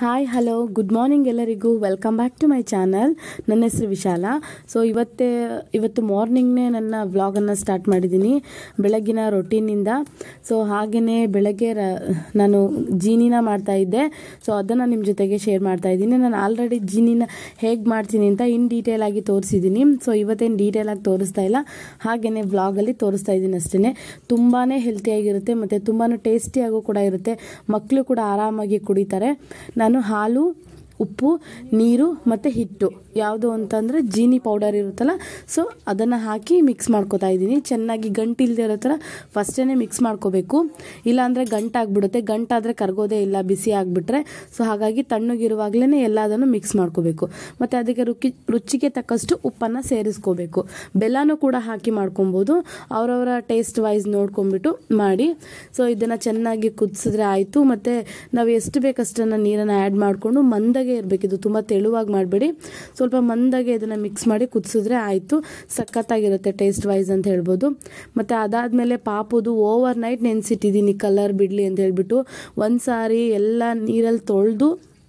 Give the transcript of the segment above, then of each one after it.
hi hello good morning ಎಲ್ಲರಿಗೂ welcome back to my channel ನನ್ನ ಹೆಸರು ವಿಶಾಲ ಸೊ ಇವತ್ತೇ ಇವತ್ತು ಮಾರ್ನಿಂಗ್ನೇ ನನ್ನ ವ್ಲಾಗನ್ನು ಸ್ಟಾರ್ಟ್ ಮಾಡಿದ್ದೀನಿ ಬೆಳಗ್ಗಿನ ರೊಟೀನಿಂದ ಸೊ ಹಾಗೆಯೇ ಬೆಳಗ್ಗೆ ರ ನಾನು ಜೀನಿನ ಮಾಡ್ತಾ ಇದ್ದೆ ಸೊ ಅದನ್ನು ನಿಮ್ಮ ಜೊತೆಗೆ ಶೇರ್ ಮಾಡ್ತಾ ಇದ್ದೀನಿ ನಾನು ಆಲ್ರೆಡಿ ಜೀನಿನ ಹೇಗೆ ಮಾಡ್ತೀನಿ ಅಂತ ಇನ್ ಡೀಟೇಲ್ ಆಗಿ ತೋರಿಸಿದ್ದೀನಿ ಸೊ ಇವತ್ತೇನು ಡೀಟೇಲ್ ಆಗಿ ತೋರಿಸ್ತಾ ಇಲ್ಲ ಹಾಗೆಯೇ ವ್ಲಾಗಲ್ಲಿ ತೋರಿಸ್ತಾ ಇದ್ದೀನಿ ಅಷ್ಟೇ ತುಂಬಾ ಹೆಲ್ತಿಯಾಗಿರುತ್ತೆ ಮತ್ತು ತುಂಬಾ ಟೇಸ್ಟಿಯಾಗೂ ಕೂಡ ಇರುತ್ತೆ ಮಕ್ಕಳು ಕೂಡ ಆರಾಮಾಗಿ ಕುಡಿತಾರೆ ನಾನು ಹಾಲು ಉಪ್ಪು ನೀರು ಮತ್ತು ಹಿಟ್ಟು ಯಾವುದು ಅಂತಂದರೆ ಜೀನಿ ಪೌಡರ್ ಇರುತ್ತಲ್ಲ ಸೊ ಅದನ್ನು ಹಾಕಿ ಮಿಕ್ಸ್ ಮಾಡ್ಕೊತಾ ಇದ್ದೀನಿ ಚೆನ್ನಾಗಿ ಗಂಟಿಲ್ದೇ ಇರೋ ಥರ ಫಸ್ಟೇ ಮಿಕ್ಸ್ ಮಾಡ್ಕೋಬೇಕು ಇಲ್ಲಾಂದರೆ ಗಂಟಾಗ್ಬಿಡುತ್ತೆ ಗಂಟಾದರೆ ಕರ್ಗೋದೇ ಇಲ್ಲ ಬಿಸಿ ಆಗಿಬಿಟ್ರೆ ಸೊ ಹಾಗಾಗಿ ತಣ್ಣಗಿರುವಾಗಲೇ ಎಲ್ಲದನ್ನು ಮಿಕ್ಸ್ ಮಾಡ್ಕೋಬೇಕು ಮತ್ತು ಅದಕ್ಕೆ ರುಚಿ ರುಚಿಗೆ ತಕ್ಕಷ್ಟು ಉಪ್ಪನ್ನು ಸೇರಿಸ್ಕೋಬೇಕು ಬೆಲ್ಲನೂ ಕೂಡ ಹಾಕಿ ಮಾಡ್ಕೊಬೋದು ಅವರವರ ಟೇಸ್ಟ್ ವೈಸ್ ನೋಡ್ಕೊಂಬಿಟ್ಟು ಮಾಡಿ ಸೊ ಇದನ್ನು ಚೆನ್ನಾಗಿ ಕುದಿಸಿದ್ರೆ ಆಯಿತು ಮತ್ತು ನಾವು ಎಷ್ಟು ಬೇಕಷ್ಟನ್ನು ನೀರನ್ನು ಆ್ಯಡ್ ಮಾಡಿಕೊಂಡು ಮಂದಾಗೆ ಇರಬೇಕು ಇದು ತುಂಬ ತೆಳುವಾಗಿ ಮಾಡಬೇಡಿ ಸ್ವಲ್ಪ ಮಂದಾಗೆ ಇದನ್ನು ಮಿಕ್ಸ್ ಮಾಡಿ ಕುದಿಸಿದ್ರೆ ಆಯಿತು ಸಖತ್ತಾಗಿರುತ್ತೆ ಟೇಸ್ಟ್ ವೈಸ್ ಅಂತ ಹೇಳ್ಬೋದು ಮತ್ತು ಅದಾದಮೇಲೆ ಪಾಪುದು ಓವರ್ ನೈಟ್ ನೆನೆಸಿಟ್ಟಿದ್ದೀನಿ ಕಲರ್ ಬಿಡಲಿ ಅಂತ ಹೇಳ್ಬಿಟ್ಟು ಒಂದು ಸಾರಿ ಎಲ್ಲ ನೀರಲ್ಲಿ ತೊಳೆದು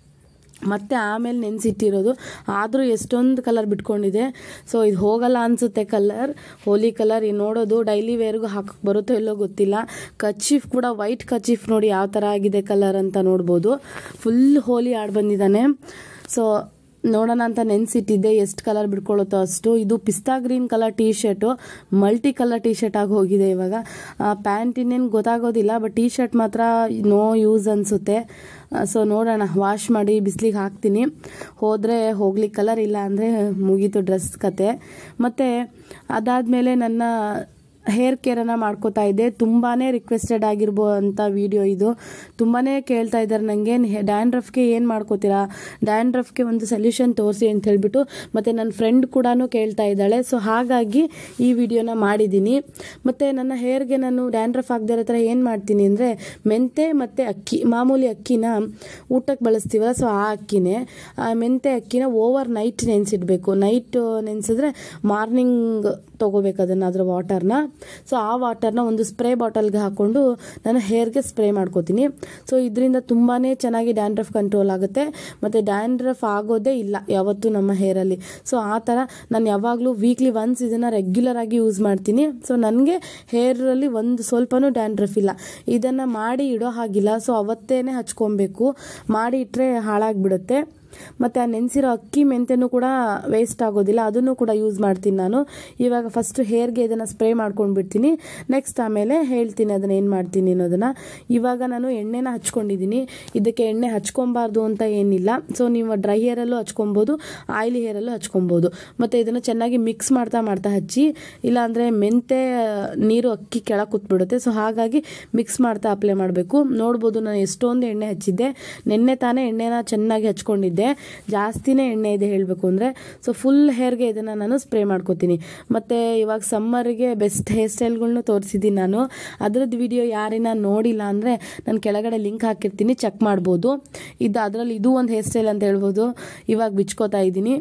ಮತ್ತೆ ಆಮೇಲೆ ನೆನೆಸಿಟ್ಟಿರೋದು ಆದರೂ ಎಷ್ಟೊಂದು ಕಲರ್ ಬಿಟ್ಕೊಂಡಿದೆ ಸೊ ಇದು ಹೋಗಲ್ಲ ಅನಿಸುತ್ತೆ ಕಲರ್ ಹೋಲಿ ಕಲರ್ ಈ ನೋಡೋದು ಡೈಲಿ ವೇರ್ಗೂ ಹಾಕಕ್ಕೆ ಬರುತ್ತೋ ಇಲ್ಲೋ ಗೊತ್ತಿಲ್ಲ ಕಚೀಫ್ ಕೂಡ ವೈಟ್ ಕಚೀಫ್ ನೋಡಿ ಯಾವ ಥರ ಆಗಿದೆ ಕಲರ್ ಅಂತ ನೋಡ್ಬೋದು ಫುಲ್ ಹೋಲಿ ಆಡ್ ಬಂದಿದ್ದಾನೆ ಸೊ ನೋಡೋಣ ಅಂತ ನೆನೆಸಿಟ್ಟಿದ್ದೆ ಎಷ್ಟು ಕಲರ್ ಬಿಡ್ಕೊಳ್ಳುತ್ತೋ ಅಷ್ಟು ಇದು ಪಿಸ್ತಾ green colour T shirt multi colour T shirt ಆಗಿ ಹೋಗಿದೆ ಇವಾಗ ಪ್ಯಾಂಟ್ ಇನ್ನೇನು ಗೊತ್ತಾಗೋದಿಲ್ಲ ಬಟ್ ಟೀ ಶರ್ಟ್ ಮಾತ್ರ ನೋ ಯೂಸ್ ಅನಿಸುತ್ತೆ ಸೊ ನೋಡೋಣ ವಾಶ್ ಮಾಡಿ ಬಿಸಿಲಿಗೆ ಹಾಕ್ತೀನಿ ಹೋದರೆ ಹೋಗ್ಲಿಕ್ಕೆ ಕಲರ್ ಇಲ್ಲ ಅಂದರೆ ಮುಗೀತು ಡ್ರೆಸ್ ಕತೆ ಮತ್ತು ಅದಾದಮೇಲೆ ನನ್ನ ಹೇರ್ ಕೇರನ್ನು ಮಾಡ್ಕೋತಾ ಇದ್ದೆ ತುಂಬಾ ರಿಕ್ವೆಸ್ಟೆಡ್ ಆಗಿರ್ಬೋ ಅಂಥ ವಿಡಿಯೋ ಇದು ತುಂಬಾ ಕೇಳ್ತಾ ಇದ್ದಾರೆ ನನಗೆ ಡ್ಯಾಂಡ್ರಫ್ಗೆ ಏನು ಮಾಡ್ಕೋತೀರಾ ಡ್ಯಾಂಡ್ರಫ್ಗೆ ಒಂದು ಸೊಲ್ಯೂಷನ್ ತೋರಿಸಿ ಅಂತ ಹೇಳ್ಬಿಟ್ಟು ಮತ್ತು ನನ್ನ ಫ್ರೆಂಡ್ ಕೂಡ ಕೇಳ್ತಾ ಇದ್ದಾಳೆ ಸೊ ಹಾಗಾಗಿ ಈ ವಿಡಿಯೋನ ಮಾಡಿದ್ದೀನಿ ಮತ್ತು ನನ್ನ ಹೇರ್ಗೆ ನಾನು ಡ್ಯಾಂಡ್ರಫ್ ಆಗದೆ ಇರೋ ಥರ ಏನು ಮಾಡ್ತೀನಿ ಅಂದರೆ ಮೆಂತೆ ಮತ್ತು ಅಕ್ಕಿ ಮಾಮೂಲಿ ಅಕ್ಕಿನ ಊಟಕ್ಕೆ ಬಳಸ್ತೀವಲ್ಲ ಸೊ ಆ ಅಕ್ಕಿನೇ ಆ ಮೆಂತೆ ಅಕ್ಕಿನ ಓವರ್ ನೈಟ್ ನೆನೆಸಿಡ್ಬೇಕು ನೈಟ್ ನೆನೆಸಿದ್ರೆ ಮಾರ್ನಿಂಗ್ ತೊಗೋಬೇಕು ಅದನ್ನು ಅದರ ವಾಟರ್ನ ಸೊ ಆ ವಾಟರ್ನ ಒಂದು ಸ್ಪ್ರೇ ಬಾಟಲ್ಗೆ ಹಾಕ್ಕೊಂಡು ನಾನು ಹೇರ್ಗೆ ಸ್ಪ್ರೇ ಮಾಡ್ಕೋತೀನಿ ಸೊ ಇದರಿಂದ ತುಂಬಾ ಚೆನ್ನಾಗಿ ಡ್ಯಾಂಡ್ರಫ್ ಕಂಟ್ರೋಲ್ ಆಗುತ್ತೆ ಮತ್ತು ಡ್ಯಾಂಡ್ರಫ್ ಆಗೋದೇ ಇಲ್ಲ ಯಾವತ್ತೂ ನಮ್ಮ ಹೇರಲ್ಲಿ ಸೊ ಆ ಥರ ನಾನು ಯಾವಾಗಲೂ ವೀಕ್ಲಿ ಒನ್ಸ್ ಇದನ್ನು ರೆಗ್ಯುಲರ್ ಆಗಿ ಯೂಸ್ ಮಾಡ್ತೀನಿ ಸೊ ನನಗೆ ಹೇರಲ್ಲಿ ಒಂದು ಸ್ವಲ್ಪನೂ ಡ್ಯಾಂಡ್ರಫ್ ಇಲ್ಲ ಇದನ್ನು ಮಾಡಿ ಇಡೋ ಹಾಗಿಲ್ಲ ಸೊ ಅವತ್ತೇ ಹಚ್ಕೊಬೇಕು ಮಾಡಿ ಇಟ್ಟರೆ ಹಾಳಾಗಿಬಿಡುತ್ತೆ ಮತ್ತು ಆ ನೆನೆಸಿರೋ ಅಕ್ಕಿ ಮೆಂತೆನೂ ಕೂಡ ವೇಸ್ಟ್ ಆಗೋದಿಲ್ಲ ಅದನ್ನು ಕೂಡ ಯೂಸ್ ಮಾಡ್ತೀನಿ ನಾನು ಇವಾಗ ಫಸ್ಟ್ ಹೇರ್ಗೆ ಇದನ್ನು ಸ್ಪ್ರೇ ಮಾಡ್ಕೊಂಡು ಬಿಡ್ತೀನಿ ನೆಕ್ಸ್ಟ್ ಆಮೇಲೆ ಹೇಳ್ತೀನಿ ಅದನ್ನು ಏನು ಮಾಡ್ತೀನಿ ಅನ್ನೋದನ್ನು ಇವಾಗ ನಾನು ಎಣ್ಣೆನ ಹಚ್ಕೊಂಡಿದ್ದೀನಿ ಇದಕ್ಕೆ ಎಣ್ಣೆ ಹಚ್ಕೊಬಾರ್ದು ಅಂತ ಏನಿಲ್ಲ ಸೊ ನೀವು ಡ್ರೈ ಹೇರಲ್ಲೂ ಹಚ್ಕೊಬೋದು ಆಯಿಲಿ ಹೇರಲ್ಲೂ ಹಚ್ಕೊಬೋದು ಮತ್ತು ಇದನ್ನು ಚೆನ್ನಾಗಿ ಮಿಕ್ಸ್ ಮಾಡ್ತಾ ಮಾಡ್ತಾ ಹಚ್ಚಿ ಇಲ್ಲಾಂದರೆ ಮೆಂತೆ ನೀರು ಅಕ್ಕಿ ಕೆಳಗೆ ಕೂತ್ಬಿಡುತ್ತೆ ಸೊ ಹಾಗಾಗಿ ಮಿಕ್ಸ್ ಮಾಡ್ತಾ ಅಪ್ಲೈ ಮಾಡಬೇಕು ನೋಡ್ಬೋದು ನಾನು ಎಷ್ಟೊಂದು ಎಣ್ಣೆ ಹಚ್ಚಿದ್ದೆ ನಿನ್ನೆ ತಾನೇ ಎಣ್ಣೆನ ಚೆನ್ನಾಗಿ ಹಚ್ಕೊಂಡಿದ್ದೆ ಜಾಸ್ತಿನೇ ಎಣ್ಣೆ ಇದೆ ಹೇಳಬೇಕು ಅಂದರೆ ಸೊ ಫುಲ್ ಹೇರ್ಗೆ ಇದನ್ನು ನಾನು ಸ್ಪ್ರೇ ಮಾಡ್ಕೋತೀನಿ ಮತ್ತು ಇವಾಗ ಸಮ್ಮರ್ಗೆ ಬೆಸ್ಟ್ ಹೇರ್ ಸ್ಟೈಲ್ಗಳ್ನು ತೋರಿಸಿದ್ದೀನಿ ನಾನು ಅದ್ರದ್ದು ವಿಡಿಯೋ ಯಾರಿನ ನೋಡಿಲ್ಲ ಅಂದರೆ ನಾನು ಕೆಳಗಡೆ ಲಿಂಕ್ ಹಾಕಿರ್ತೀನಿ ಚೆಕ್ ಮಾಡ್ಬೋದು ಇದು ಅದರಲ್ಲಿ ಇದು ಒಂದು ಹೇರ್ ಸ್ಟೈಲ್ ಅಂತ ಹೇಳ್ಬೋದು ಇವಾಗ ಬಿಚ್ಕೋತಾ ಇದ್ದೀನಿ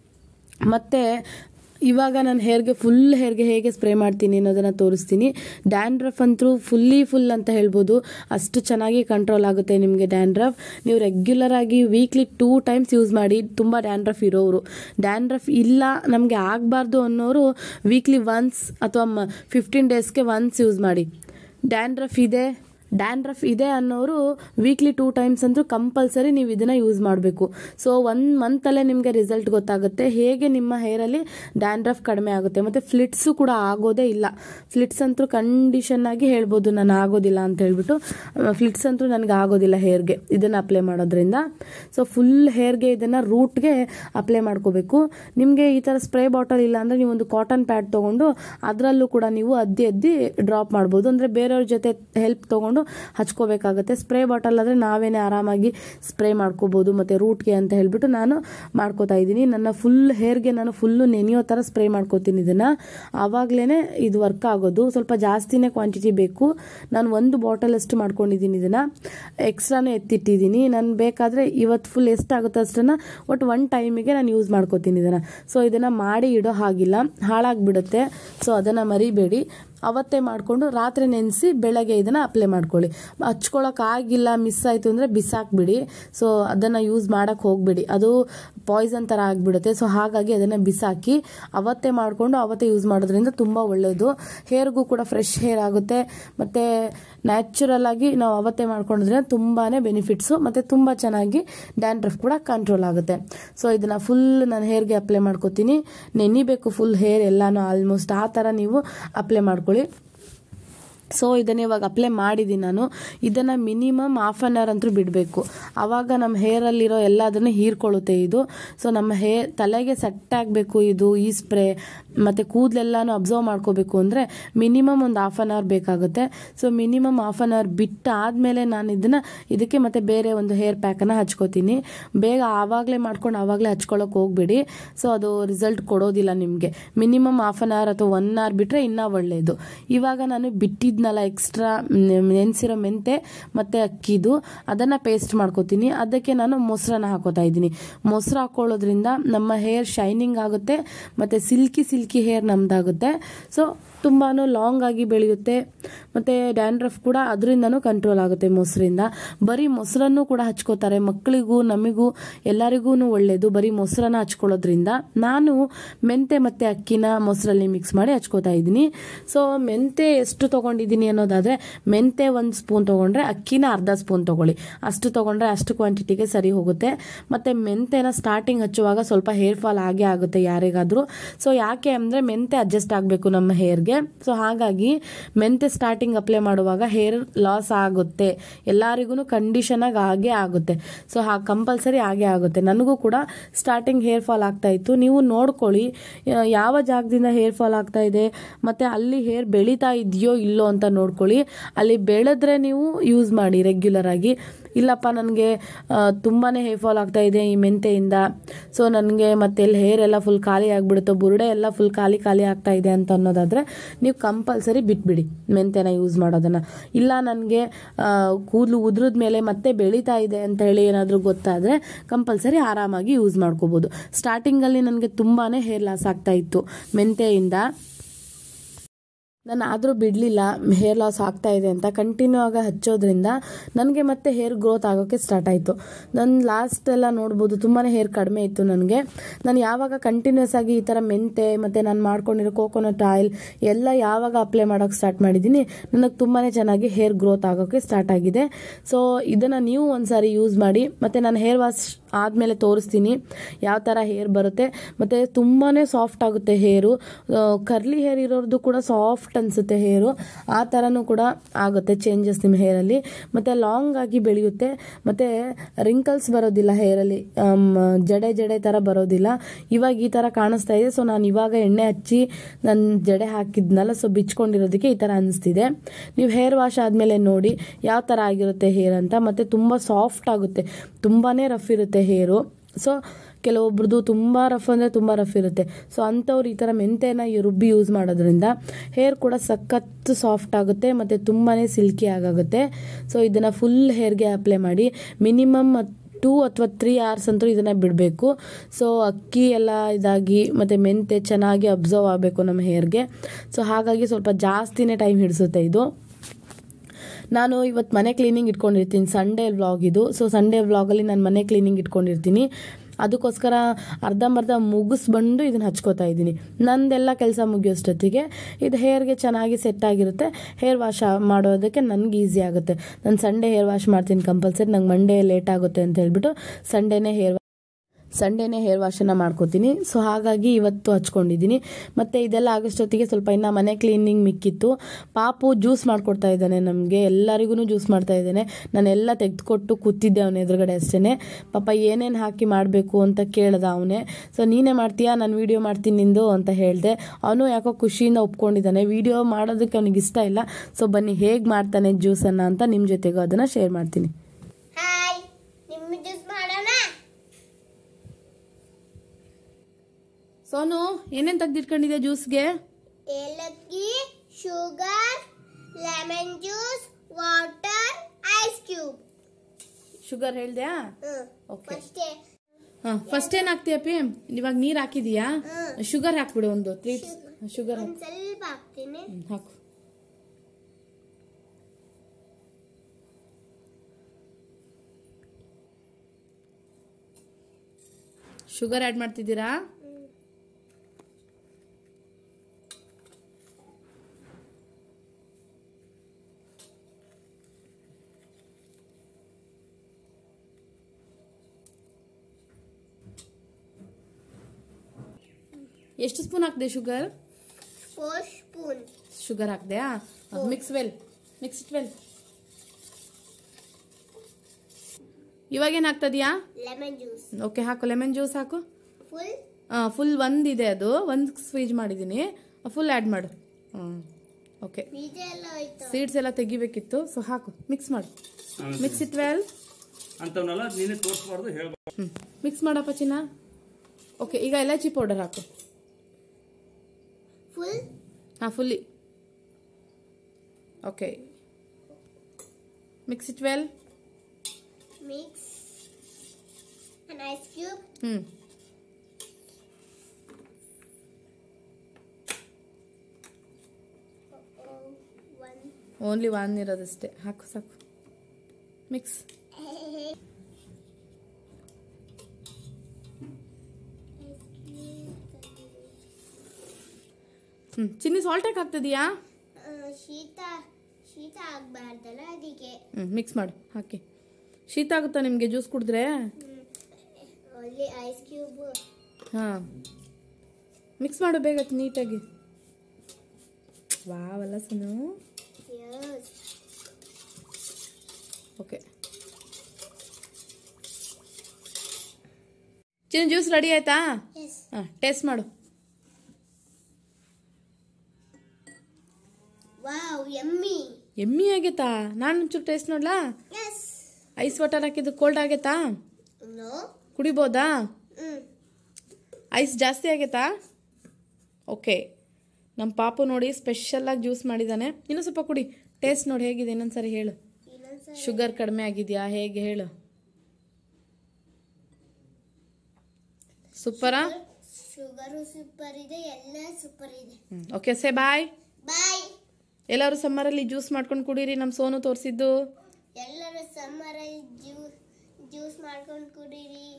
ಮತ್ತು ಇವಾಗ ನಾನು ಹೇರ್ಗೆ ಫುಲ್ ಹೇರ್ಗೆ ಹೇಗೆ ಸ್ಪ್ರೇ ಮಾಡ್ತೀನಿ ಅನ್ನೋದನ್ನು ತೋರಿಸ್ತೀನಿ ಡ್ಯಾಂಡ್ರಫ್ ಅಂತೂ ಫುಲ್ಲಿ ಫುಲ್ ಅಂತ ಹೇಳ್ಬೋದು ಅಷ್ಟು ಚೆನ್ನಾಗಿ ಕಂಟ್ರೋಲ್ ಆಗುತ್ತೆ ನಿಮಗೆ ಡ್ಯಾಂಡ್ರಫ್ ನೀವು ರೆಗ್ಯುಲರ್ ಆಗಿ ವೀಕ್ಲಿ ಟೂ ಟೈಮ್ಸ್ ಯೂಸ್ ಮಾಡಿ ತುಂಬ ಡ್ಯಾಂಡ್ರಫ್ ಇರೋರು ಡ್ಯಾಂಡ್ರಫ್ ಇಲ್ಲ ನಮಗೆ ಆಗಬಾರ್ದು ಅನ್ನೋರು ವೀಕ್ಲಿ ಒನ್ಸ್ ಅಥವಾ ಫಿಫ್ಟೀನ್ ಡೇಸ್ಗೆ ಒನ್ಸ್ ಯೂಸ್ ಮಾಡಿ ಡ್ಯಾಂಡ್ರಫ್ ಇದೆ ಡ್ಯಾಂಡ್ರಫ್ ಇದೆ ಅನ್ನೋರು ವೀಕ್ಲಿ ಟೂ ಟೈಮ್ಸ್ ಅಂತೂ ಕಂಪಲ್ಸರಿ ನೀವು ಇದನ್ನು ಯೂಸ್ ಮಾಡಬೇಕು ಸೊ ಒನ್ ಮಂತಲ್ಲೇ ನಿಮಗೆ ರಿಸಲ್ಟ್ ಗೊತ್ತಾಗುತ್ತೆ ಹೇಗೆ ನಿಮ್ಮ ಹೇರಲ್ಲಿ ಡ್ಯಾಂಡ್ರಫ್ ಕಡಿಮೆ ಆಗುತ್ತೆ ಮತ್ತು ಫ್ಲಿಟ್ಸು ಕೂಡ ಆಗೋದೇ ಇಲ್ಲ ಫ್ಲಿಟ್ಸ್ ಅಂತೂ ಕಂಡೀಷನ್ ಆಗಿ ಹೇಳ್ಬೋದು ನಾನು ಆಗೋದಿಲ್ಲ ಅಂತ ಹೇಳ್ಬಿಟ್ಟು ಫ್ಲಿಟ್ಸ್ ಅಂತೂ ನನಗೆ ಆಗೋದಿಲ್ಲ ಹೇರ್ಗೆ ಇದನ್ನು ಅಪ್ಲೈ ಮಾಡೋದ್ರಿಂದ ಸೊ ಫುಲ್ ಹೇರ್ಗೆ ಇದನ್ನು ರೂಟ್ಗೆ ಅಪ್ಲೈ ಮಾಡ್ಕೋಬೇಕು ನಿಮಗೆ ಈ ಥರ ಸ್ಪ್ರೇ ಬಾಟಲ್ ಇಲ್ಲ ಅಂದರೆ ನೀವು ಒಂದು ಕಾಟನ್ ಪ್ಯಾಡ್ ತೊಗೊಂಡು ಅದರಲ್ಲೂ ಕೂಡ ನೀವು ಅದ್ದಿ ಅದ್ದಿ ಡ್ರಾಪ್ ಮಾಡ್ಬೋದು ಅಂದರೆ ಬೇರೆಯವ್ರ ಜೊತೆ ಹೆಲ್ಪ್ ತೊಗೊಂಡು ಹಚ್ಕೋಬೇಕಾಗುತ್ತೆ ಸ್ಪ್ರೇ ಬಾಟಲ್ ಆದರೆ ನಾವೇನೇ ಆರಾಮಾಗಿ ಸ್ಪ್ರೇ ಮಾಡ್ಕೋಬೋದು ಮತ್ತು ರೂಟ್ಗೆ ಅಂತ ಹೇಳ್ಬಿಟ್ಟು ನಾನು ಮಾಡ್ಕೋತಾ ಇದ್ದೀನಿ ನನ್ನ ಫುಲ್ ಹೇರ್ಗೆ ನಾನು ಫುಲ್ಲು ನೆನೆಯೋ ಥರ ಸ್ಪ್ರೇ ಮಾಡ್ಕೋತೀನಿ ಇದನ್ನು ಆವಾಗಲೇ ಇದು ವರ್ಕ್ ಆಗೋದು ಸ್ವಲ್ಪ ಜಾಸ್ತಿನೇ ಕ್ವಾಂಟಿಟಿ ಬೇಕು ನಾನು ಒಂದು ಬಾಟಲ್ ಅಷ್ಟು ಮಾಡ್ಕೊಂಡಿದ್ದೀನಿ ಇದನ್ನು ಎಕ್ಸ್ಟ್ರಾನೇ ಎತ್ತಿಟ್ಟಿದ್ದೀನಿ ನಾನು ಬೇಕಾದರೆ ಇವತ್ತು ಫುಲ್ ಎಷ್ಟಾಗುತ್ತೋ ಅಷ್ಟನ್ನು ಒಟ್ಟು ಒನ್ ಟೈಮಿಗೆ ನಾನು ಯೂಸ್ ಮಾಡ್ಕೋತೀನಿ ಇದನ್ನು ಸೊ ಇದನ್ನು ಮಾಡಿ ಇಡೋ ಹಾಗಿಲ್ಲ ಹಾಳಾಗಿಬಿಡುತ್ತೆ ಸೊ ಅದನ್ನು ಮರಿಬೇಡಿ ಅವತ್ತೇ ಮಾಡಿಕೊಂಡು ರಾತ್ರಿ ನೆನೆಸಿ ಬೆಳಗ್ಗೆ ಇದನ್ನು ಅಪ್ಲೈ ಮಾಡ್ಕೊಳ್ಳಿ ಹಚ್ಕೊಳಕ್ಕಾಗಿಲ್ಲ ಮಿಸ್ ಆಯಿತು ಅಂದರೆ ಬಿಸಾಕ್ಬಿಡಿ ಸೊ ಅದನ್ನು ಯೂಸ್ ಮಾಡೋಕ್ಕೆ ಹೋಗಬೇಡಿ ಅದು ಪಾಯ್ಸನ್ ಥರ ಆಗಿಬಿಡುತ್ತೆ ಸೊ ಹಾಗಾಗಿ ಅದನ್ನು ಬಿಸಾಕಿ ಅವತ್ತೇ ಮಾಡಿಕೊಂಡು ಅವತ್ತೇ ಯೂಸ್ ಮಾಡೋದ್ರಿಂದ ತುಂಬ ಒಳ್ಳೆಯದು ಹೇರ್ಗೂ ಕೂಡ ಫ್ರೆಶ್ ಹೇರ್ ಆಗುತ್ತೆ ಮತ್ತು ನ್ಯಾಚುರಲ್ ಆಗಿ ನಾವು ಅವತ್ತೇ ಮಾಡ್ಕೊಂಡ್ರೆ ತುಂಬಾ ಬೆನಿಫಿಟ್ಸು ಮತ್ತು ತುಂಬ ಚೆನ್ನಾಗಿ ಡ್ಯಾಂಡ್ರಫ್ ಕೂಡ ಕಂಟ್ರೋಲ್ ಆಗುತ್ತೆ ಸೊ ಇದನ್ನು ಫುಲ್ ನಾನು ಹೇರ್ಗೆ ಅಪ್ಲೈ ಮಾಡ್ಕೋತೀನಿ ನೆನಿಬೇಕು ಫುಲ್ ಹೇರ್ ಎಲ್ಲಾನು ಆಲ್ಮೋಸ್ಟ್ ಆ ಥರ ನೀವು ಅಪ್ಲೈ ಮಾಡ್ಕೊಳ್ಳಿ ಸೊ ಇದನ್ನು ಇವಾಗ ಅಪ್ಲೈ ಮಾಡಿದ್ದೀನಿ ನಾನು ಇದನ್ನು ಮಿನಿಮಮ್ ಹಾಫ್ ಆನ್ ಅವರ್ ಅಂತೂ ಬಿಡಬೇಕು ಆವಾಗ ನಮ್ಮ ಹೇರಲ್ಲಿರೋ ಎಲ್ಲದನ್ನು ಹೀರ್ಕೊಳ್ಳುತ್ತೆ ಇದು ಸೊ ನಮ್ಮ ಹೇರ್ ತಲೆಗೆ ಸೆಟ್ ಆಗಬೇಕು ಇದು ಈ ಸ್ಪ್ರೇ ಮತ್ತು ಕೂದಲೆಲ್ಲನೂ ಅಬ್ಸರ್ವ್ ಮಾಡ್ಕೋಬೇಕು ಅಂದರೆ ಮಿನಿಮಮ್ ಒಂದು ಹಾಫ್ ಆನ್ ಅವರ್ ಬೇಕಾಗುತ್ತೆ so minimum half an hour ಬಿಟ್ಟಾದಮೇಲೆ ನಾನು ಇದನ್ನು ಇದಕ್ಕೆ ಮತ್ತೆ ಬೇರೆ ಒಂದು ಹೇರ್ ಪ್ಯಾಕನ್ನು ಹಚ್ಕೋತೀನಿ ಬೇಗ ಆವಾಗಲೇ ಮಾಡ್ಕೊಂಡು ಆವಾಗಲೇ ಹಚ್ಕೊಳ್ಳೋಕೆ ಹೋಗಬೇಡಿ ಸೊ ಅದು ರಿಸಲ್ಟ್ ಕೊಡೋದಿಲ್ಲ ನಿಮಗೆ ಮಿನಿಮಮ್ ಹಾಫ್ ಆನ್ ಅವರ್ ಅಥವಾ ಒನ್ ಅವರ್ ಬಿಟ್ಟರೆ ಇನ್ನೂ ಒಳ್ಳೆಯದು ಇವಾಗ ನಾನು ಬಿಟ್ಟಿದ್ನಲ್ಲ ಎಕ್ಸ್ಟ್ರಾ ನೆನೆಸಿರೋ ಮೆಂತೆ ಮತ್ತು ಅಕ್ಕಿದು ಅದನ್ನು ಪೇಸ್ಟ್ ಮಾಡ್ಕೋತೀನಿ ಅದಕ್ಕೆ ನಾನು ಮೊಸರನ್ನ ಹಾಕೋತಾ ಇದ್ದೀನಿ ಮೊಸರು ಹಾಕೊಳ್ಳೋದ್ರಿಂದ ನಮ್ಮ ಹೇರ್ ಶೈನಿಂಗ್ ಆಗುತ್ತೆ ಮತ್ತು ಸಿಲ್ಕಿ ಸಿಲ್ಕಿ ಹೇರ್ ನಮ್ದಾಗುತ್ತೆ ಸೊ ತುಂಬಾ ಲಾಂಗ್ ಆಗಿ ಬೆಳೆಯುತ್ತೆ ಮತ್ತು ಡ್ಯಾಂಡ್ರಫ್ ಕೂಡ ಅದರಿಂದನೂ ಕಂಟ್ರೋಲ್ ಆಗುತ್ತೆ ಮೊಸರಿಂದ ಬರೀ ಮೊಸರನ್ನು ಕೂಡ ಹಚ್ಕೋತಾರೆ ಮಕ್ಕಳಿಗೂ ನಮಗೂ ಎಲ್ಲರಿಗೂ ಒಳ್ಳೆಯದು ಬರೀ ಮೊಸರನ್ನ ಹಚ್ಕೊಳ್ಳೋದ್ರಿಂದ ನಾನು ಮೆಂತೆ ಮತ್ತು ಅಕ್ಕಿನ ಮೊಸರಲ್ಲಿ ಮಿಕ್ಸ್ ಮಾಡಿ ಹಚ್ಕೋತಾ ಇದ್ದೀನಿ ಸೊ ಮೆಂತೆ ಎಷ್ಟು ತೊಗೊಂಡಿದ್ದೀನಿ ಅನ್ನೋದಾದರೆ ಮೆಂತೆ ಒಂದು ಸ್ಪೂನ್ ತೊಗೊಂಡ್ರೆ ಅಕ್ಕಿನ ಅರ್ಧ ಸ್ಪೂನ್ ತೊಗೊಳ್ಳಿ ಅಷ್ಟು ತೊಗೊಂಡ್ರೆ ಅಷ್ಟು ಕ್ವಾಂಟಿಟಿಗೆ ಸರಿ ಹೋಗುತ್ತೆ ಮತ್ತು ಮೆಂತೆನ ಸ್ಟಾರ್ಟಿಂಗ್ ಹಚ್ಚುವಾಗ ಸ್ವಲ್ಪ ಹೇರ್ ಫಾಲ್ ಆಗೇ ಆಗುತ್ತೆ ಯಾರಿಗಾದರೂ ಸೊ ಯಾಕೆ ಅಂದರೆ ಮೆಂತೆ ಅಡ್ಜಸ್ಟ್ ಆಗಬೇಕು ನಮ್ಮ ಹೇರ್ಗೆ ಸೊ ಹಾಗಾಗಿ ಮೆಂತೆ ಸ್ಟಾರ್ಟಿಂಗ್ ಅಪ್ಲೈ ಮಾಡುವಾಗ ಹೇರ್ ಲಾಸ್ ಆಗುತ್ತೆ ಎಲ್ಲರಿಗೂ ಕಂಡೀಷನ್ ಆಗಿ ಆಗೇ ಆಗುತ್ತೆ ಸೊ ಹಾ ಕಂಪಲ್ಸರಿ ಆಗೇ ಆಗುತ್ತೆ ನನಗೂ ಕೂಡ ಸ್ಟಾರ್ಟಿಂಗ್ ಹೇರ್ ಫಾಲ್ ಆಗ್ತಾ ಇತ್ತು ನೀವು ನೋಡ್ಕೊಳ್ಳಿ ಆ, ಯಾವ ಜಾಗದಿಂದ ಹೇರ್ ಫಾಲ್ ಆಗ್ತಾ ಇದೆ ಮತ್ತು ಅಲ್ಲಿ ಹೇರ್ ಬೆಳೀತಾ ಇದೆಯೋ ಇಲ್ಲೋ ಅಂತ ನೋಡ್ಕೊಳ್ಳಿ ಅಲ್ಲಿ ಬೆಳೆದ್ರೆ ನೀವು ಯೂಸ್ ಮಾಡಿ ರೆಗ್ಯುಲರ್ ಆಗಿ ಇಲ್ಲಪ್ಪ ನನಗೆ ತುಂಬಾ ಹೇರ್ ಫಾಲ್ ಆಗ್ತಾ ಇದೆ ಈ ಮೆಂತೆಯಿಂದ ಸೊ ನನಗೆ ಮತ್ತೆ ಎಲ್ಲಿ ಹೇರ್ ಎಲ್ಲ ಫುಲ್ ಖಾಲಿ ಆಗಿಬಿಡುತ್ತೋ ಬುರುಡೆ ಎಲ್ಲ ಫುಲ್ ಖಾಲಿ ಖಾಲಿ ಆಗ್ತಾ ಇದೆ ಅಂತ ಅನ್ನೋದಾದರೆ ನೀವು ಕಂಪಲ್ಸರಿ ಬಿಟ್ಬಿಡಿ ಮೆಂತೆನ ಯೂಸ್ ಮಾಡೋದನ್ನು ಇಲ್ಲ ನನಗೆ ಕೂದಲು ಉದ್ರದ ಮೇಲೆ ಮತ್ತೆ ಬೆಳೀತಾ ಇದೆ ಅಂತ ಹೇಳಿ ಏನಾದರೂ ಗೊತ್ತಾದರೆ ಕಂಪಲ್ಸರಿ ಆರಾಮಾಗಿ ಯೂಸ್ ಮಾಡ್ಕೋಬೋದು ಸ್ಟಾರ್ಟಿಂಗಲ್ಲಿ ನನಗೆ ತುಂಬಾ ಹೇರ್ ಲಾಸ್ ಆಗ್ತಾ ಇತ್ತು ಮೆಂತೆಯಿಂದ ನಾನು ಆದರೂ ಬಿಡಲಿಲ್ಲ ಹೇರ್ ಲಾಸ್ ಆಗ್ತಾ ಇದೆ ಅಂತ ಕಂಟಿನ್ಯೂ ಆಗಿ ಹಚ್ಚೋದ್ರಿಂದ ನನಗೆ ಮತ್ತೆ ಹೇರ್ ಗ್ರೋತ್ ಆಗೋಕ್ಕೆ ಸ್ಟಾರ್ಟ್ ಆಯಿತು ನನ್ನ ಲಾಸ್ಟ್ ಎಲ್ಲ ನೋಡ್ಬೋದು ತುಂಬಾ ಹೇರ್ ಕಡಿಮೆ ಇತ್ತು ನನಗೆ ನಾನು ಯಾವಾಗ ಕಂಟಿನ್ಯೂಸ್ ಆಗಿ ಈ ಥರ ಮೆಂತೆ ಮತ್ತು ನಾನು ಮಾಡ್ಕೊಂಡಿರೋ ಕೋಕೋನಟ್ ಆಯಿಲ್ ಎಲ್ಲ ಯಾವಾಗ ಅಪ್ಲೈ ಮಾಡೋಕ್ಕೆ ಸ್ಟಾರ್ಟ್ ಮಾಡಿದ್ದೀನಿ ನನಗೆ ತುಂಬಾ ಚೆನ್ನಾಗಿ ಹೇರ್ ಗ್ರೋತ್ ಆಗೋಕ್ಕೆ ಸ್ಟಾರ್ಟ್ ಆಗಿದೆ ಸೊ ಇದನ್ನು ನೀವು ಒಂದ್ಸಾರಿ ಯೂಸ್ ಮಾಡಿ ಮತ್ತು ನಾನು ಹೇರ್ ವಾಶ್ ಆದಮೇಲೆ ತೋರಿಸ್ತೀನಿ ಯಾವ ಥರ ಹೇರ್ ಬರುತ್ತೆ ಮತ್ತು ತುಂಬಾ ಸಾಫ್ಟ್ ಆಗುತ್ತೆ ಹೇರು ಕರ್ಲಿ ಹೇರ್ ಇರೋರ್ದು ಕೂಡ ಸಾಫ್ಟ್ ಅನಿಸುತ್ತೆ ಹೇರು ಆ ಥರನೂ ಕೂಡ ಆಗುತ್ತೆ ಚೇಂಜಸ್ ನಿಮ್ಮ ಹೇರಲ್ಲಿ ಮತ್ತು ಲಾಂಗ್ ಆಗಿ ಬೆಳೆಯುತ್ತೆ ಮತ್ತು ರಿಂಕಲ್ಸ್ ಬರೋದಿಲ್ಲ ಹೇರಲ್ಲಿ ಜಡೆ ಜಡೆ ಥರ ಬರೋದಿಲ್ಲ ಇವಾಗ ಈ ಥರ ಕಾಣಿಸ್ತಾ ಇದೆ ಸೊ ನಾನು ಇವಾಗ ಎಣ್ಣೆ ಹಚ್ಚಿ ನನ್ನ ಜಡೆ ಹಾಕಿದ್ನಲ್ಲ ಸೊ ಬಿಚ್ಕೊಂಡಿರೋದಕ್ಕೆ ಈ ಥರ ಅನಿಸ್ತಿದೆ ನೀವು ಹೇರ್ ವಾಶ್ ಆದಮೇಲೆ ನೋಡಿ ಯಾವ ಥರ ಆಗಿರುತ್ತೆ ಹೇರ್ ಅಂತ ಮತ್ತು ತುಂಬ ಸಾಫ್ಟ್ ಆಗುತ್ತೆ ತುಂಬಾ ರಫ್ ಇರುತ್ತೆ ಹೇರು ಸೊ ಕೆಲವೊಬ್ರದ್ದು ತುಂಬ ರಫ್ ಅಂದರೆ ತುಂಬ ರಫ್ ಇರುತ್ತೆ ಸೊ ಅಂಥವ್ರು ಈ ಥರ ಮೆಂತೆನ ಈ ರುಬ್ಬಿ ಯೂಸ್ ಮಾಡೋದ್ರಿಂದ ಹೇರ್ ಕೂಡ ಸಖತ್ ಸಾಫ್ಟ್ ಆಗುತ್ತೆ ಮತ್ತು ತುಂಬಾ ಸಿಲ್ಕಿ ಆಗುತ್ತೆ ಸೊ ಇದನ್ನು ಫುಲ್ ಹೇರ್ಗೆ ಅಪ್ಲೈ ಮಾಡಿ ಮಿನಿಮಮ್ ಟೂ ಅಥವಾ ತ್ರೀ ಅವರ್ಸ್ ಅಂತೂ ಇದನ್ನು ಬಿಡಬೇಕು ಸೊ ಅಕ್ಕಿ ಎಲ್ಲ ಇದಾಗಿ ಮತ್ತು ಮೆಂತೆ ಚೆನ್ನಾಗಿ ಅಬ್ಸರ್ವ್ ಆಗಬೇಕು ನಮ್ಮ ಹೇರ್ಗೆ ಸೊ ಹಾಗಾಗಿ ಸ್ವಲ್ಪ ಜಾಸ್ತಿನೇ ಟೈಮ್ ಹಿಡಿಸುತ್ತೆ ಇದು ನಾನು ಇವತ್ತು ಮನೆ ಕ್ಲೀನಿಂಗ್ ಇಟ್ಕೊಂಡಿರ್ತೀನಿ ಸಂಡೇ ವ್ಲಾಗ್ ಇದು ಸೊ ಸಂಡೇ ವ್ಲಾಗಲ್ಲಿ ನಾನು ಮನೆ ಕ್ಲೀನಿಂಗ್ ಇಟ್ಕೊಂಡಿರ್ತೀನಿ ಅದಕ್ಕೋಸ್ಕರ ಅರ್ಧಂಬರ್ಧ ಮುಗಿಸ್ಬಂಡು ಇದನ್ನು ಹಚ್ಕೋತಾ ಇದ್ದೀನಿ ನಂದೆಲ್ಲ ಕೆಲಸ ಮುಗಿಯೋಷ್ಟೊತ್ತಿಗೆ ಇದು ಹೇರ್ಗೆ ಚೆನ್ನಾಗಿ ಸೆಟ್ ಆಗಿರುತ್ತೆ ಹೇರ್ ವಾಶ್ ಮಾಡೋದಕ್ಕೆ ನನಗೆ ಈಸಿ ಆಗುತ್ತೆ ನಾನು ಸಂಡೇ ಹೇರ್ ವಾಶ್ ಮಾಡ್ತೀನಿ ಕಂಪಲ್ಸರಿ ನಂಗೆ ಮಂಡೇ ಲೇಟ್ ಆಗುತ್ತೆ ಅಂತ ಹೇಳ್ಬಿಟ್ಟು ಸಂಡೇನೇ ಹೇರ್ ಸಂಡೇನೇ ಹೇರ್ ವಾಶನ್ನು ಮಾಡ್ಕೋತೀನಿ ಸೊ ಹಾಗಾಗಿ ಇವತ್ತು ಹಚ್ಕೊಂಡಿದ್ದೀನಿ ಮತ್ತು ಇದೆಲ್ಲ ಆಗೋಷ್ಟೊತ್ತಿಗೆ ಸ್ವಲ್ಪ ಇನ್ನು ಮನೆ ಕ್ಲೀನಿಂಗ್ ಮಿಕ್ಕಿತ್ತು ಪಾಪು ಜ್ಯೂಸ್ ಮಾಡಿಕೊಡ್ತಾ ಇದ್ದಾನೆ ನಮಗೆ ಎಲ್ಲರಿಗೂ ಜ್ಯೂಸ್ ಮಾಡ್ತಾ ಇದ್ದಾನೆ ನಾನೆಲ್ಲ ತೆಗೆದುಕೊಟ್ಟು ಕೂತಿದ್ದೆ ಅವನ ಎದುರುಗಡೆ ಅಷ್ಟೇ ಪಾಪ ಏನೇನು ಹಾಕಿ ಮಾಡಬೇಕು ಅಂತ ಕೇಳ್ದ ಅವನೇ ಸೊ ನೀನೇ ಮಾಡ್ತೀಯಾ ನಾನು ವೀಡಿಯೋ ಮಾಡ್ತೀನಿ ನಿಂದು ಅಂತ ಹೇಳಿದೆ ಅವನು ಯಾಕೋ ಖುಷಿಯಿಂದ ಒಪ್ಕೊಂಡಿದ್ದಾನೆ ವೀಡಿಯೋ ಮಾಡೋದಕ್ಕೆ ಅವನಿಗೆ ಇಷ್ಟ ಇಲ್ಲ ಸೊ ಬನ್ನಿ ಹೇಗೆ ಮಾಡ್ತಾನೆ ಜ್ಯೂಸನ್ನು ಅಂತ ನಿಮ್ಮ ಜೊತೆಗೂ ಅದನ್ನು ಶೇರ್ ಮಾಡ್ತೀನಿ ಹಾಯ್ ನಿಮ್ಮ ಜ್ಯೂಸ್ ಮಾಡೋಣ ಸೋನು ಏನೇನು ತೆಗ್ದಿಟ್ಕೊಂಡಿದ್ಯಾ ಜ್ಯೂಸ್ಗೆ ಏಲಕ್ಕಿ sugar lemon juice water ice cube sugar ಹೇಳ್ದ್ಯಾ ಓಕೆ ಅಷ್ಟೇ ಹಾ ಫಸ್ಟ್ ಏನ್ ಹಾಕ್ತೀಯಪ್ಪಿ ಇವಾಗ ನೀರ್ ಹಾಕಿದೀಯಾ ಶುಗರ್ ಹಾಕ್ಬಿಡು ಒಂದು ತ್ರೀ ಶುಗರ್ ಹಾಕು ಒಂದ್ ಸ್ವಲ್ಪ ಹಾಕ್ತೀನಿ ಹ್ಮ್, ಹಾಕು ಶುಗರ್ ಆ್ಯಡ್ ಮಾಡ್ತಿದ್ದೀರಾ ಎಷ್ಟು ಸ್ಪೂನ್ ಹಾಕಿದೆ ಶುಗರ್ ಫೋರ್ ಸ್ಪೂನ್ ಶುಗರ್ ಹಾಕ್ದೆಯಾ mix well mix it well ಇವಾಗೇನು ಹಾಕ್ತದ್ಯಾ ಲೆಮನ್ ಜ್ಯೂಸ್ ಓಕೆ ಹಾಕು ಲೆಮನ್ ಜ್ಯೂಸ್ ಹಾಕು ಫುಲ್ ಫುಲ್ ಒಂದಿದೆ ಅದು ಒಂದು ಸ್ಕ್ವೀಜ್ ಮಾಡಿದ್ದೀನಿ ಫುಲ್ ಆ್ಯಡ್ ಮಾಡು ಹ್ಞೂ ಓಕೆ ಬೀಜ ಎಲ್ಲ ಹೋಯ್ತು ಸೀಡ್ಸ್ ಎಲ್ಲ ತೆಗಿಬೇಕಿತ್ತು ಸೊ ಹಾಕು ಮಿಕ್ಸ್ ಮಾಡು ಮಿಕ್ಸ್ ಇಟ್ ವೆಲ್ ಅಂತವನ್ನೆಲ್ಲ ನೀನೇ ತೋರಿಸ್ಬಾರ್ದು ಹೇಳ್ಬಾರ್ದು ಹ್ಞೂ ಮಿಕ್ಸ್ ಮಾಡಪ್ಪ ಚಿನ್ನ ಓಕೆ ಈಗ ಎಲಾಚಿ ಪೌಡರ್ ಹಾಕು ಫುಲ್ ಹಾಂ fully okay mix it well mix an ice cube ಹ್ಞೂ oh, one ಓನ್ಲಿ ಒನ್ ಇರೋದಷ್ಟೇ ಹಾಕು ಸಾಕು ಮಿಕ್ಸ್ ಹ್ಞೂ ಚಿನ್ನಿ ಸಾಲ್ಟ್ ಯಾಕೆ ಹಾಕ್ತಿದೀಯಾ ಆ, ಶೀತ ಶೀತ ಆಗ್ಬಾರ್ದಲ್ಲ ಅದಕ್ಕೆ ಹ್ಞೂ ಮಿಕ್ಸ್ ಮಾಡು ಹಾಕಿ ಶೀತ ಆಗುತ್ತಾ ನಿಮಗೆ ಜ್ಯೂಸ್ ಕುಡಿದ್ರೆ ಅಲ್ಲಿ ಐಸ್ ಕ್ಯೂಬ್ ಹಾಂ ಮಿಕ್ಸ್ ಮಾಡು ಬೇಗ ನೀಟಾಗಿ ವಾವಲ್ಲ ಸುನು ಯಸ್ ಓಕೆ ಚಿನ್ನ ಜ್ಯೂಸ್ ರೆಡಿ ಆಯ್ತಾ ಎಸ್ ಹಾಂ ಟೇಸ್ಟ್ ಮಾಡು ವಾವ್ ಯಮ್ಮಿ ಎಮ್ಮಿ ಆಗೈತಾ ನಾನು ಒಂಚೂರು ಟೇಸ್ಟ್ ನೋಡ್ಲಾ ಎಸ್ ಐಸ್ ವಾಟರ್ ಹಾಕಿದ್ದು ಕೋಲ್ಡ್ ಆಗೈತಾ ನೋ ಕುಡಿಬೋದಾ ಹ್ಮ್ ಐಸ್ ಜಾಸ್ತಿ ಆಗೈತಾ ಓಕೆ ನಮ್ಮ ಪಾಪು ನೋಡಿ ಸ್ಪೆಷಲಾಗಿ ಜ್ಯೂಸ್ ಮಾಡಿದ್ದಾನೆ ಇನ್ನೂ ಸ್ವಲ್ಪ ಕುಡಿ ಟೇಸ್ಟ್ ನೋಡಿ ಹೇಗಿದೆ ಇನ್ನೊಂದ್ಸರಿ ಹೇಳು ಇನ್ನೊಂದ್ಸಲ ಶುಗರ್ ಕಡಿಮೆ ಆಗಿದೆಯಾ ಹೇಗೆ ಹೇಳು ಸೂಪರಾ ಶುಗರು ಸೂಪರ್ ಇದೆ ಎಲ್ಲ ಸೂಪರ್ ಇದೆ ಓಕೆ ಸೇ ಬಾಯ್ ಬಾಯ್ ಎಲ್ಲರೂ ಸಮ್ಮರಲ್ಲಿ ಜ್ಯೂಸ್ ಮಾಡ್ಕೊಂಡು ಕುಡೀರಿ ನಮ್ಮ ಸೋನು ತೋರಿಸಿದ್ದು ಎಲ್ಲರೂ ಸಮ್ಮರಲ್ಲಿ ಜ್ಯೂಸ್ ಜ್ಯೂಸ್ ಮಾಡ್ಕೊಂಡು ಕುಡೀರಿ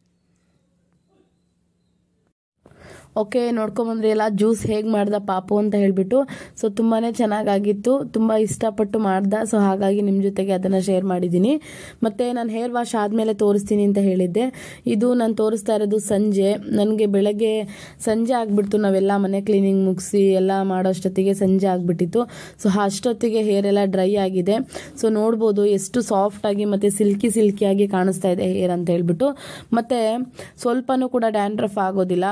ಓಕೆ ನೋಡ್ಕೊಂಬಂದ್ರಿ ಎಲ್ಲ ಜ್ಯೂಸ್ ಹೇಗೆ ಮಾಡ್ದ ಪಾಪು ಅಂತ ಹೇಳಿಬಿಟ್ಟು ಸೊ ತುಂಬಾ ಚೆನ್ನಾಗಾಗಿತ್ತು ತುಂಬ ಇಷ್ಟಪಟ್ಟು ಮಾಡ್ದ ಸೊ ಹಾಗಾಗಿ ನಿಮ್ಮ ಜೊತೆಗೆ ಅದನ್ನು ಶೇರ್ ಮಾಡಿದ್ದೀನಿ ಮತ್ತು ನಾನು ಹೇರ್ ವಾಶ್ ಆದಮೇಲೆ ತೋರಿಸ್ತೀನಿ ಅಂತ ಹೇಳಿದ್ದೆ ಇದು ನಾನು ತೋರಿಸ್ತಾ ಇರೋದು ಸಂಜೆ ನನಗೆ ಬೆಳಗ್ಗೆ ಸಂಜೆ ಆಗಿಬಿಡ್ತು ನಾವೆಲ್ಲ ಮನೆ ಕ್ಲೀನಿಂಗ್ ಮುಗಿಸಿ ಎಲ್ಲ ಮಾಡೋಷ್ಟೊತ್ತಿಗೆ ಸಂಜೆ ಆಗಿಬಿಟ್ಟಿತ್ತು ಸೊ ಅಷ್ಟೊತ್ತಿಗೆ ಹೇರ್ ಎಲ್ಲ ಡ್ರೈ ಆಗಿದೆ ಸೊ ನೋಡ್ಬೋದು ಎಷ್ಟು ಸಾಫ್ಟಾಗಿ ಮತ್ತು ಸಿಲ್ಕಿ ಸಿಲ್ಕಿಯಾಗಿ ಕಾಣಿಸ್ತಾ ಇದೆ ಹೇರ್ ಅಂತ ಹೇಳ್ಬಿಟ್ಟು ಮತ್ತು ಸ್ವಲ್ಪನೂ ಕೂಡ ಡ್ಯಾಂಡ್ರಫ್ ಆಗೋದಿಲ್ಲ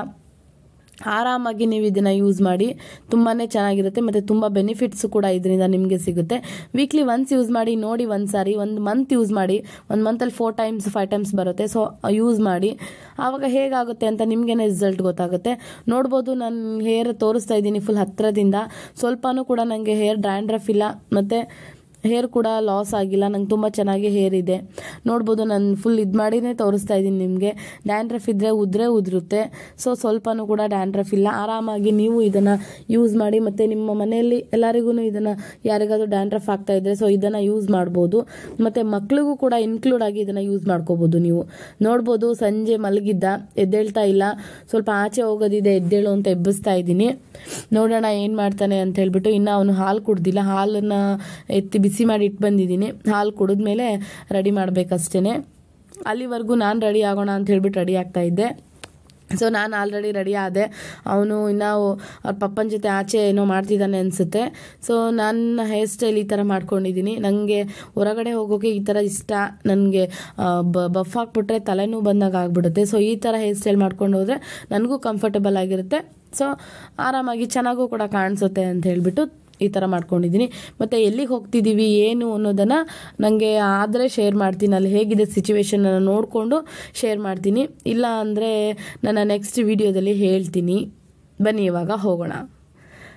ಆರಾಮಾಗಿ ನೀವು ಇದನ್ನು ಯೂಸ್ ಮಾಡಿ ತುಂಬಾ ಚೆನ್ನಾಗಿರುತ್ತೆ ಮತ್ತು ತುಂಬ ಬೆನಿಫಿಟ್ಸ್ ಕೂಡ ಇದರಿಂದ ನಿಮಗೆ ಸಿಗುತ್ತೆ ವೀಕ್ಲಿ ಒನ್ಸ್ ಯೂಸ್ ಮಾಡಿ ನೋಡಿ ಒಂದು ಸಾರಿ ಒಂದು ಮಂತ್ ಯೂಸ್ ಮಾಡಿ ಒಂದು ಮಂತಲ್ಲಿ ಫೋರ್ ಟೈಮ್ಸ್ ಫೈವ್ ಟೈಮ್ಸ್ ಬರುತ್ತೆ ಸೊ ಯೂಸ್ ಮಾಡಿ ಆವಾಗ ಹೇಗಾಗುತ್ತೆ ಅಂತ ನಿಮಗೇನೆ ರಿಸಲ್ಟ್ ಗೊತ್ತಾಗುತ್ತೆ ನೋಡ್ಬೋದು ನಾನು ಹೇರ್ ತೋರಿಸ್ತಾ ಇದ್ದೀನಿ ಫುಲ್ ಹತ್ತಿರದಿಂದ ಸ್ವಲ್ಪನೂ ಕೂಡ ನನಗೆ ಹೇರ್ ಡ್ಯಾಂಡ್ರಫ್ ಇಲ್ಲ ಮತ್ತು ಹೇರ್ ಕೂಡ ಲಾಸ್ ಆಗಿಲ್ಲ ನಂಗೆ ತುಂಬ ಚೆನ್ನಾಗಿ ಹೇರ್ ಇದೆ ನೋಡ್ಬೋದು ನಾನು ಫುಲ್ ಇದು ಮಾಡಿನೇ ತೋರಿಸ್ತಾ ಇದ್ದೀನಿ ನಿಮಗೆ ಡ್ಯಾಂಡ್ರಫ್ ಇದ್ದರೆ ಉದ್ರೆ ಉದುರುತ್ತೆ ಸೊ ಸ್ವಲ್ಪನೂ ಕೂಡ ಡ್ಯಾಂಡ್ರಫ್ ಇಲ್ಲ ಆರಾಮಾಗಿ ನೀವು ಇದನ್ನು ಯೂಸ್ ಮಾಡಿ ಮತ್ತು ನಿಮ್ಮ ಮನೆಯಲ್ಲಿ ಎಲ್ಲರಿಗೂ ಇದನ್ನು ಯಾರಿಗಾದ್ರೂ ಡ್ಯಾಂಡ್ರಫ್ ಆಗ್ತಾ ಇದ್ದರೆ ಸೊ ಇದನ್ನು ಯೂಸ್ ಮಾಡ್ಬೋದು ಮತ್ತು ಮಕ್ಳಿಗೂ ಕೂಡ ಇನ್ಕ್ಲೂಡ್ ಆಗಿ ಇದನ್ನು ಯೂಸ್ ಮಾಡ್ಕೋಬೋದು ನೀವು ನೋಡ್ಬೋದು ಸಂಜೆ ಮಲಗಿದ್ದ ಎದ್ದೇಳ್ತಾ ಇಲ್ಲ ಸ್ವಲ್ಪ ಆಚೆ ಹೋಗೋದಿದೆ ಎದ್ದೇಳು ಅಂತ ಎಬ್ಬಿಸ್ತಾ ಇದ್ದೀನಿ ನೋಡೋಣ ಏನು ಮಾಡ್ತಾನೆ ಅಂತ ಹೇಳ್ಬಿಟ್ಟು ಇನ್ನು ಅವನು ಹಾಲು ಕುಡ್ದಿಲ್ಲ ಹಾಲನ್ನು ಎತ್ತಿ ಬಿಸಿ ಮಾಡಿ ಇಟ್ಟು ಬಂದಿದ್ದೀನಿ ಹಾಲು ಕುಡಿದ್ಮೇಲೆ ರೆಡಿ ಮಾಡಬೇಕಷ್ಟೇ ಅಲ್ಲಿವರೆಗೂ ನಾನು ರೆಡಿ ಆಗೋಣ ಅಂತ ಹೇಳ್ಬಿಟ್ಟು ರೆಡಿ ಆಗ್ತಾ ಇದ್ದೆ ಸೊ ನಾನು ಆಲ್ರೆಡಿ ರೆಡಿ ಆದೆ ಅವನು ಇನ್ನು ಅವ್ರ ಪಪ್ಪನ ಜೊತೆ ಆಚೆ ಏನೋ ಮಾಡ್ತಿದ್ದಾನೆ ಅನಿಸುತ್ತೆ ಸೊ ನನ್ನ ಹೇರ್ ಸ್ಟೈಲ್ ಈ ಥರ ಮಾಡ್ಕೊಂಡಿದ್ದೀನಿ ನನಗೆ ಹೊರಗಡೆ ಹೋಗೋಕೆ ಈ ಥರ ಇಷ್ಟ ನನಗೆ ಬಫ್ ಹಾಕ್ಬಿಟ್ರೆ ತಲೆನೂ ಬಂದಾಗ ಆಗ್ಬಿಡುತ್ತೆ ಸೊ ಈ ಥರ ಹೇರ್ ಸ್ಟೈಲ್ ಮಾಡ್ಕೊಂಡು ಹೋದರೆ ನನಗೂ ಕಂಫರ್ಟಬಲ್ ಆಗಿರುತ್ತೆ ಸೊ ಆರಾಮಾಗಿ ಚೆನ್ನಾಗೂ ಕೂಡ ಕಾಣಿಸುತ್ತೆ ಅಂತ ಹೇಳ್ಬಿಟ್ಟು ಈ ಥರ ಮಾಡ್ಕೊಂಡಿದ್ದೀನಿ ಮತ್ತು ಎಲ್ಲಿಗೆ ಹೋಗ್ತಿದ್ದೀವಿ ಏನು ಅನ್ನೋದನ್ನು ನನಗೆ ಆದರೆ ಶೇರ್ ಮಾಡ್ತೀನಿ ಅಲ್ಲಿ ಹೇಗಿದೆ ಸಿಚುವೇಶನ್ ನೋಡಿಕೊಂಡು ಶೇರ್ ಮಾಡ್ತೀನಿ ಇಲ್ಲ ಅಂದರೆ ನನ್ನ ನೆಕ್ಸ್ಟ್ ವಿಡಿಯೋದಲ್ಲಿ ಹೇಳ್ತೀನಿ ಬನ್ನಿ ಇವಾಗ ಹೋಗೋಣ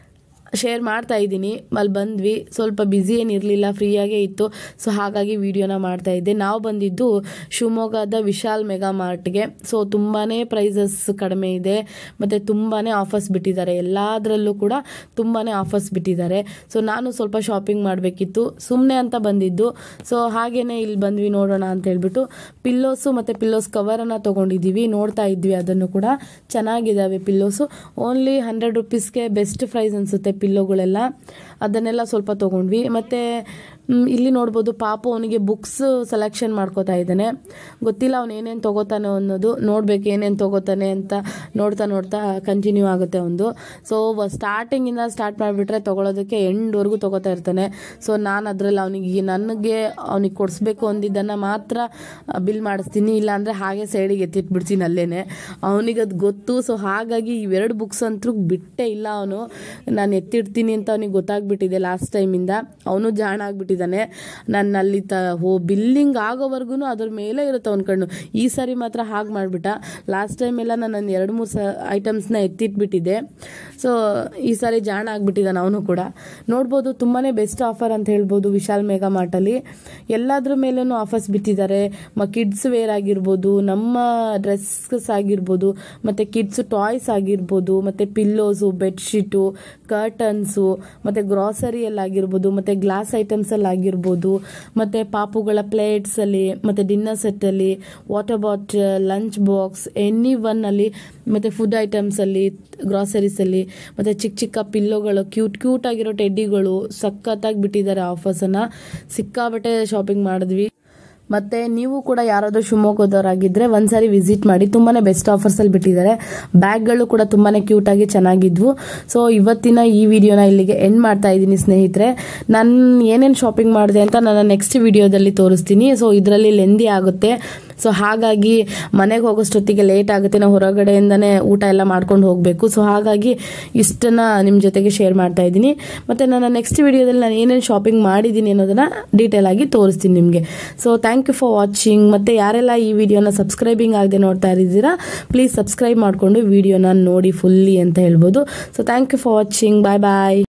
ಶೇರ್ ಮಾಡ್ತಾ ಇದ್ದೀನಿ ಅಲ್ಲಿ ಬಂದ್ವಿ ಸ್ವಲ್ಪ ಬ್ಯುಸಿ ಏನಿರಲಿಲ್ಲ ಫ್ರೀಯಾಗೇ ಇತ್ತು ಸೊ ಹಾಗಾಗಿ ವಿಡಿಯೋನ ಮಾಡ್ತಾ ಇದ್ದೆ ನಾವು ಬಂದಿದ್ದು ಶಿವಮೊಗ್ಗದ ವಿಶಾಲ್ ಮೆಗಾ ಮಾರ್ಟ್ಗೆ ಸೊ ತುಂಬಾ ಪ್ರೈಸಸ್ ಕಡಿಮೆ ಇದೆ ಮತ್ತು ತುಂಬಾ ಆಫರ್ಸ್ ಬಿಟ್ಟಿದ್ದಾರೆ ಎಲ್ಲದರಲ್ಲೂ ಕೂಡ ತುಂಬಾ ಆಫರ್ಸ್ ಬಿಟ್ಟಿದ್ದಾರೆ ಸೊ ನಾನು ಸ್ವಲ್ಪ ಶಾಪಿಂಗ್ ಮಾಡಬೇಕಿತ್ತು ಸುಮ್ಮನೆ ಅಂತ ಬಂದಿದ್ದು ಸೊ ಹಾಗೇನೆ ಇಲ್ಲಿ ಬಂದ್ವಿ ನೋಡೋಣ ಅಂತ ಹೇಳ್ಬಿಟ್ಟು ಪಿಲ್ಲೋಸು ಮತ್ತು ಪಿಲ್ಲೋಸ್ ಕವರನ್ನು ತೊಗೊಂಡಿದ್ದೀವಿ ನೋಡ್ತಾ ಇದ್ವಿ ಅದನ್ನು ಕೂಡ ಚೆನ್ನಾಗಿದ್ದಾವೆ ಪಿಲ್ಲೋಸು ಓನ್ಲಿ ಹಂಡ್ರೆಡ್ ರುಪೀಸ್ಗೆ ಬೆಸ್ಟ್ ಪ್ರೈಸ್ ಅನಿಸುತ್ತೆ ಪಿಲ್ಲೋಗಳೆಲ್ಲ ಅದನ್ನೆಲ್ಲ ಸ್ವಲ್ಪ ತೊಗೊಂಡ್ವಿ ಮತ್ತು ಮ್, ಇಲ್ಲಿ ನೋಡ್ಬೋದು ಪಾಪು ಅವನಿಗೆ ಬುಕ್ಸ್ ಸೆಲೆಕ್ಷನ್ ಮಾಡ್ಕೋತಾ ಇದ್ದಾನೆ ಗೊತ್ತಿಲ್ಲ ಅವನು ಏನೇನು ತೊಗೋತಾನೆ ಅನ್ನೋದು ನೋಡ್ಬೇಕು ಏನೇನು ತೊಗೋತಾನೆ ಅಂತ ನೋಡ್ತಾ ನೋಡ್ತಾ ಕಂಟಿನ್ಯೂ ಆಗುತ್ತೆ ಒಂದು ಸೊ ಸ್ಟಾರ್ಟಿಂಗಿಂದ ಸ್ಟಾರ್ಟ್ ಮಾಡಿಬಿಟ್ರೆ ತೊಗೊಳೋದಕ್ಕೆ ಎಂಡ್ವರೆಗೂ ತೊಗೋತಾ ಇರ್ತಾನೆ ಸೊ ನಾನು ಅದರಲ್ಲಿ ಅವನಿಗೆ ನನಗೆ ಅವನಿಗೆ ಕೊಡಿಸ್ಬೇಕು ಅಂದಿದ್ದನ್ನು ಮಾತ್ರ ಬಿಲ್ ಮಾಡಿಸ್ತೀನಿ ಇಲ್ಲಾಂದರೆ ಹಾಗೆ ಸೈಡಿಗೆ ಎತ್ತಿಟ್ಬಿಡ್ತೀನಿ ಅಲ್ಲೇ ಅವನಿಗೆ ಅದು ಗೊತ್ತು ಸೊ ಹಾಗಾಗಿ ಇವೆರಡು ಬುಕ್ಸ್ ಅಂತೂ ಬಿಟ್ಟೇ ಇಲ್ಲ ಅವನು ನಾನು ಎತ್ತಿಡ್ತೀನಿ ಅಂತ ಅವನಿಗೆ ಗೊತ್ತಾಗ್ಬಿಟ್ಟಿದೆ ಲಾಸ್ಟ್ ಟೈಮಿಂದ ಅವನು ಜಾಣ ಆಗ್ಬಿಟ್ಟಿದ್ದಾನೆ ನಾನು ಅಲ್ಲಿ ತ ಹೋ ಬಿಲ್ಲಿಂಗ್ ಆಗೋವರೆಗೂ ಅದ್ರ ಮೇಲೆ ಇರುತ್ತೆ ಅವನ ಕಣ್ಣು ಈ ಸರಿ ಮಾತ್ರ ಹಾಗೆ ಮಾಡಿಬಿಟ್ಟ ಲಾಸ್ಟ್ ಟೈಮ್ ಎಲ್ಲ ನಾನು ಎರಡು ಮೂರು ಸ ಐಟಮ್ಸ್ನ ಎತ್ತಿಟ್ಬಿಟ್ಟಿದ್ದೆ ಸೊ ಈ ಸಾರಿ ಜಾಣ ಆಗ್ಬಿಟ್ಟಿದ್ದಾನೆ ಅವನು ಕೂಡ ನೋಡ್ಬೋದು ತುಂಬಾ ಬೆಸ್ಟ್ ಆಫರ್ ಅಂತ ಹೇಳ್ಬೋದು ವಿಶಾಲ್ ಮೆಗಾ ಮಾರ್ಟಲ್ಲಿ ಎಲ್ಲದ್ರ ಮೇಲೂ ಆಫರ್ಸ್ ಬಿಟ್ಟಿದ್ದಾರೆ ಮ ಕಿಡ್ಸ್ ವೇರ್ ಆಗಿರ್ಬೋದು ನಮ್ಮ ಡ್ರೆಸ್ಸಸ್ ಆಗಿರ್ಬೋದು ಮತ್ತು ಕಿಡ್ಸ್ ಟಾಯ್ಸ್ ಆಗಿರ್ಬೋದು ಮತ್ತು ಪಿಲ್ಲೋಸು ಬೆಡ್ಶೀಟು ಕರ್ಟನ್ಸು ಮತ್ತು ಗ್ರಾಸರಿಯಲ್ಲಿ ಆಗಿರ್ಬೋದು ಮತ್ತು ಗ್ಲಾಸ್ ಐಟಮ್ಸಲ್ಲಿ ಆಗಿರ್ಬೋದು ಮತ್ತು ಪಾಪುಗಳ ಪ್ಲೇಟ್ಸಲ್ಲಿ ಮತ್ತು ಡಿನ್ನರ್ ಸೆಟ್ಟಲ್ಲಿ water bottle lunch box any ಒನ್ನಲ್ಲಿ ಮತ್ತು ಫುಡ್ ಐಟಮ್ಸಲ್ಲಿ ಗ್ರಾಸರೀಸಲ್ಲಿ ಮತ್ತು ಚಿಕ್ಕ ಚಿಕ್ಕ ಪಿಲ್ಲೋಗಳು ಕ್ಯೂಟ್ ಕ್ಯೂಟ್ ಆಗಿರೋ ಟೆಡ್ಡಿಗಳು ಸಖತ್ತಾಗಿ ಬಿಟ್ಟಿದ್ದಾರೆ ಆಫರ್ಸನ್ನು ಸಿಕ್ಕಾಬಟ್ಟೆ ಶಾಪಿಂಗ್ ಮಾಡಿದ್ವಿ ಮತ್ತು ನೀವು ಕೂಡ ಯಾರಾದರೂ ಶಿವಮೊಗ್ಗದವರಾಗಿದ್ದರೆ ಒಂದ್ಸಾರಿ ವಿಸಿಟ್ ಮಾಡಿ ತುಂಬಾ ಬೆಸ್ಟ್ ಆಫರ್ಸಲ್ಲಿ ಬಿಟ್ಟಿದ್ದಾರೆ ಬ್ಯಾಗ್ಗಳು ಕೂಡ ತುಂಬಾ ಕ್ಯೂಟಾಗಿ ಚೆನ್ನಾಗಿದ್ವು ಸೊ ಇವತ್ತಿನ ಈ ವಿಡಿಯೋನ ಇಲ್ಲಿಗೆ ಎಂಡ್ ಮಾಡ್ತಾ ಇದ್ದೀನಿ ಸ್ನೇಹಿತರೆ ನಾನು ಏನೇನು ಶಾಪಿಂಗ್ ಮಾಡಿದೆ ಅಂತ ನನ್ನ ನೆಕ್ಸ್ಟ್ ವಿಡಿಯೋದಲ್ಲಿ ತೋರಿಸ್ತೀನಿ ಸೊ ಇದರಲ್ಲಿ ಲೆಂದಿ ಆಗುತ್ತೆ ಸೊ ಹಾಗಾಗಿ ಮನೆಗೆ ಹೋಗೋಷ್ಟೊತ್ತಿಗೆ ಲೇಟ್ ಆಗುತ್ತೆ ನಾವು ಹೊರಗಡೆಯಿಂದನೇ ಊಟ ಎಲ್ಲ ಮಾಡ್ಕೊಂಡು ಹೋಗಬೇಕು ಸೊ ಹಾಗಾಗಿ ಇಷ್ಟನ್ನ ನಿಮ್ಮ ಜೊತೆಗೆ ಶೇರ್ ಮಾಡ್ತಾ ಇದ್ದೀನಿ ಮತ್ತು ನನ್ನ ನೆಕ್ಸ್ಟ್ ವಿಡಿಯೋದಲ್ಲಿ ನಾನು ಏನೇನು ಶಾಪಿಂಗ್ ಮಾಡಿದ್ದೀನಿ ಅನ್ನೋದನ್ನ ಡೀಟೇಲ್ ಆಗಿ ತೋರಿಸ್ತೀನಿ ನಿಮಗೆ so thank you for watching ಮತ್ತು ಯಾರೆಲ್ಲ ಈ ವಿಡಿಯೋನ ಸಬ್ಸ್ಕ್ರೈಬಿಂಗ್ ಆಗದೆ ನೋಡ್ತಾ ಇದ್ದೀರಾ ಪ್ಲೀಸ್ ಸಬ್ಸ್ಕ್ರೈಬ್ ಮಾಡಿಕೊಂಡು ವಿಡಿಯೋನ ನೋಡಿ ಫುಲ್ಲಿ ಅಂತ ಹೇಳ್ಬೋದು so thank you for watching bye bye